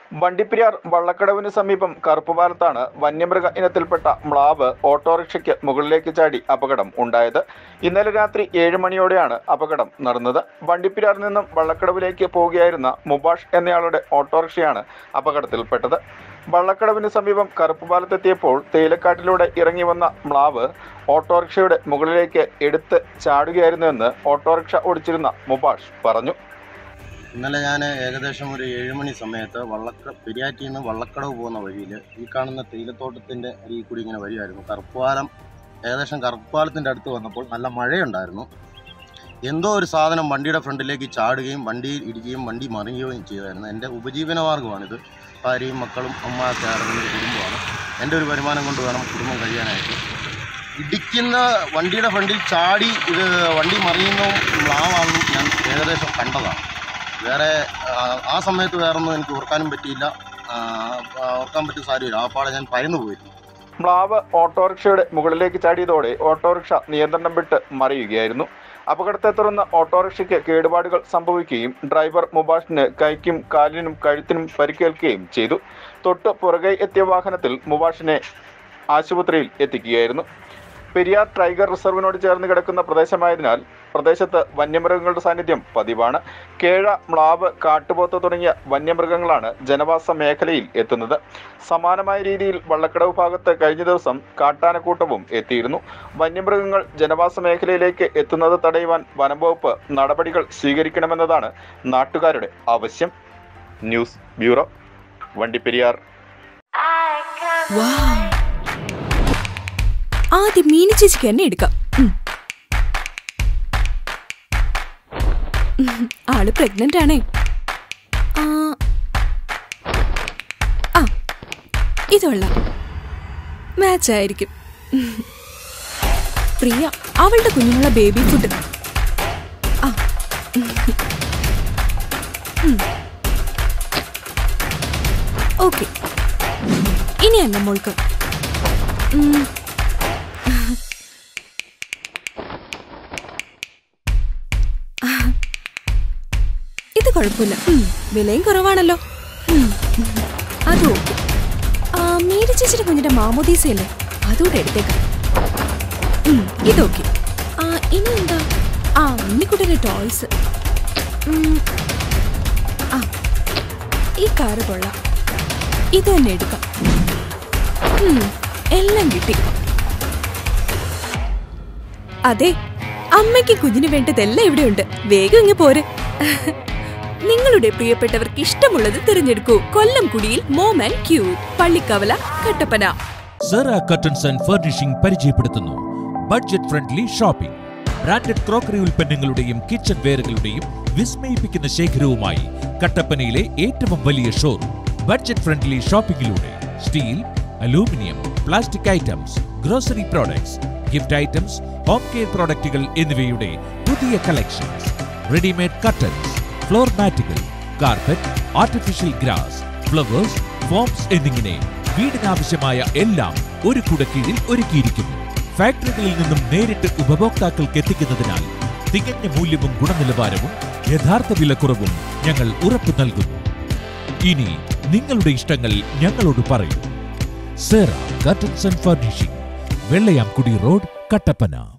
വണ്ടിപ്പെരിയാർ വള്ളക്കടവിന് സമീപം കറുപ്പുപാലത്താണ് വന്യമൃഗ ഇനത്തിൽപ്പെട്ട മ്ലാവ് ഓട്ടോറിക്ഷയ്ക്ക് മുകളിലേക്ക് ചാടി അപകടം ഉണ്ടായത് ഇന്നലെ രാത്രി ഏഴ് മണിയോടെയാണ് അപകടം നടന്നത് വണ്ടിപ്പെരിയാറിൽ നിന്നും വള്ളക്കടവിലേക്ക് പോവുകയായിരുന്ന മുബാഷ് എന്നയാളുടെ ഓട്ടോറിക്ഷയാണ് അപകടത്തിൽപ്പെട്ടത് വള്ളക്കടവിന് സമീപം കറുപ്പുപാലത്തെത്തിയപ്പോൾ തേയിലക്കാട്ടിലൂടെ ഇറങ്ങി വന്ന മ്ലാവ് ഓട്ടോറിക്ഷയുടെ മുകളിലേക്ക് എടുത്ത് ചാടുകയായിരുന്നുവെന്ന് ഓട്ടോറിക്ഷ ഓടിച്ചിരുന്ന മുബാഷ് പറഞ്ഞു ഇന്നലെ ഞാൻ ഏകദേശം ഒരു ഏഴ് മണി സമയത്ത് വള്ളക്ക പെരിയാറ്റിൽ നിന്ന് വള്ളക്കടവ് പോകുന്ന വഴിയിൽ ഈ കാണുന്ന തേയിലത്തോട്ടത്തിൻ്റെ അരികിൽ കൂടി ഇങ്ങനെ വരുമായിരുന്നു കറുപ്പാലം ഏകദേശം കറുപ്പാലത്തിൻ്റെ അടുത്ത് വന്നപ്പോൾ നല്ല മഴയുണ്ടായിരുന്നു എന്തോ ഒരു സാധനം വണ്ടിയുടെ ഫ്രണ്ടിലേക്ക് ചാടുകയും വണ്ടിയിൽ ഇടിക്കുകയും വണ്ടി മറിയുകയും ചെയ്തായിരുന്നു എൻ്റെ ഉപജീവന മാർഗ്ഗമാണിത് ഭാര്യയും മക്കളും അമ്മ ഒക്കെ അടങ്ങുന്ന ഒരു കുടുംബമാണ് എൻ്റെ ഒരു വരുമാനം കൊണ്ട് വേണം കുടുംബം കഴിയാനായിട്ട് ഇടിക്കുന്ന വണ്ടിയുടെ ഫ്രണ്ടിൽ ചാടി ഇത് വണ്ടി മറിയുന്നതും മ്ലാവാണെന്നും ഞാൻ ഏകദേശം കണ്ടതാണ് വേറെ ആ, ആ സമയത്ത് വേറൊന്നും എനിക്ക് ഓർക്കാനും പറ്റിയില്ല ആ, ഓർക്കാൻ പറ്റിയ സാരമില്ല ആ പാടെ ഞാൻ ഭയന്നു പോയിരുന്നു മ്ലാവ് ഓട്ടോറിക്ഷയുടെ മുകളിലേക്ക് ചാടിയതോടെ ഓട്ടോറിക്ഷ നിയന്ത്രണം വിട്ട് മറിയുകയായിരുന്നു അപകടത്തെ തുടർന്ന് ഓട്ടോറിക്ഷയ്ക്ക് കേടുപാടുകൾ സംഭവിക്കുകയും ഡ്രൈവർ മുബാഷിന് കൈക്കും കാലിനും കഴുത്തിനും പരിക്കേൽക്കുകയും ചെയ്തു തൊട്ട് പുറകെ എത്തിയ വാഹനത്തിൽ മുബാഷിനെ ആശുപത്രിയിൽ എത്തിക്കുകയായിരുന്നു പെരിയാർ ടൈഗർ റിസർവിനോട് ചേർന്ന് കിടക്കുന്ന പ്രദേശമായതിനാൽ പ്രദേശത്ത് വന്യമൃഗങ്ങളുടെ സാന്നിധ്യം പതിവാണ് കേഴ മ്ലാവ് കാട്ടുപോത്ത് തുടങ്ങിയ വന്യമൃഗങ്ങളാണ് ജനവാസ മേഖലയിൽ എത്തുന്നത് സമാനമായ രീതിയിൽ വള്ളക്കടവ് ഭാഗത്ത് കഴിഞ്ഞ ദിവസം കാട്ടാനക്കൂട്ടവും എത്തിയിരുന്നു വന്യമൃഗങ്ങൾ ജനവാസ മേഖലയിലേക്ക് എത്തുന്നത് തടയുവാൻ വനംവകുപ്പ് നടപടികൾ സ്വീകരിക്കണമെന്നതാണ് നാട്ടുകാരുടെ ആവശ്യം ന്യൂസ് ബ്യൂറോ വണ്ടിപ്പെരിയാർ വൗ. ആദ്യം മീനി ചേച്ചിക്ക് തന്നെ എടുക്കാം ഉം. ഉം, ആള് പ്രഗ്നന്റ് ആണേ ആ ആ ഇതുള്ള മാച്ച് ആയിരിക്കും ഉം. പ്രിയ അവളുടെ കുഞ്ഞിനുള്ള ബേബി ഫുഡ് ആ ഓക്കെ ഇനി എന്നെ മോൾക്ക് ഉം. ഇത് കുഴപ്പമില്ല ഉം, വിലയും കുറവാണല്ലോ ഉം. അത് ഓക്കെ ആ മീര ചേച്ചിയുടെ കുഞ്ഞിന്റെ മാമോദീസയല്ലേ അതുകൂടെ എടുത്തേക്കാം ഉം, ഇതൊക്കെ ആ ഇനി എന്താ ആ ഉണ്ണിക്കുട്ടിയുടെ ടോയ്സ് ഉം, ആ ഈ കാറ് കൊള്ളാം ഇത് തന്നെ എടുക്കാം ഉം, എല്ലാം കിട്ടി അതെ അമ്മയ്ക്ക് കുഞ്ഞിന് വേണ്ടതെല്ലാം ഇവിടെയുണ്ട് വേഗം ഇങ്ങ് പോര് നിങ്ങളുടെ പ്രിയപ്പെട്ടവർക്ക് ഇഷ്ടമുള്ളത് തിരഞ്ഞെടുക്കൂ കൊല്ലം കുടിയിൽ mom and cute Pallikkavala Kattappana Sera curtains and furnishing പരിചയപ്പെടുത്തുന്നു budget friendly shopping branded crockery ഉൽപ്പന്നങ്ങളുടെയും കിച്ചൺ വെയറുകളുടെയും വിസ്മയിപ്പിക്കുന്ന ശേഖരവുമായി കട്ടപ്പനയിലെ ഏറ്റവും വലിയ ഷോറൂം ബഡ്ജറ്റ് ഫ്രണ്ട്ലി ഷോപ്പിംഗിലൂടെ steel aluminium plastic items grocery products gift items home care പ്രോഡക്റ്റുകൾ എന്നിവയുടെ പുതിയ കളക്ഷൻസ് റെഡിമെയ്ഡ് കർട്ടൻസ് ഫ്ലോർ മാറ്റുകൾ carpet artificial grass flowers foams എന്നിങ്ങനെ വീടിനാവശ്യമായ എല്ലാം ഒരു കുട കീഴിൽ ഒരുക്കിയിരിക്കുന്നു ഫാക്ടറികളിൽ നിന്നും നേരിട്ട് ഉപഭോക്താക്കൾക്ക് എത്തിക്കുന്നതിനാൽ തികഞ്ഞ മൂല്യവും ഗുണനിലവാരവും യഥാർത്ഥ വിലക്കുറവും ഞങ്ങൾ ഉറപ്പു നൽകുന്നു ഇനി നിങ്ങളുടെ ഇഷ്ടങ്ങൾ ഞങ്ങളോട് പറയൂ Sera curtains and furnishing Vellayamkudi road Kattappana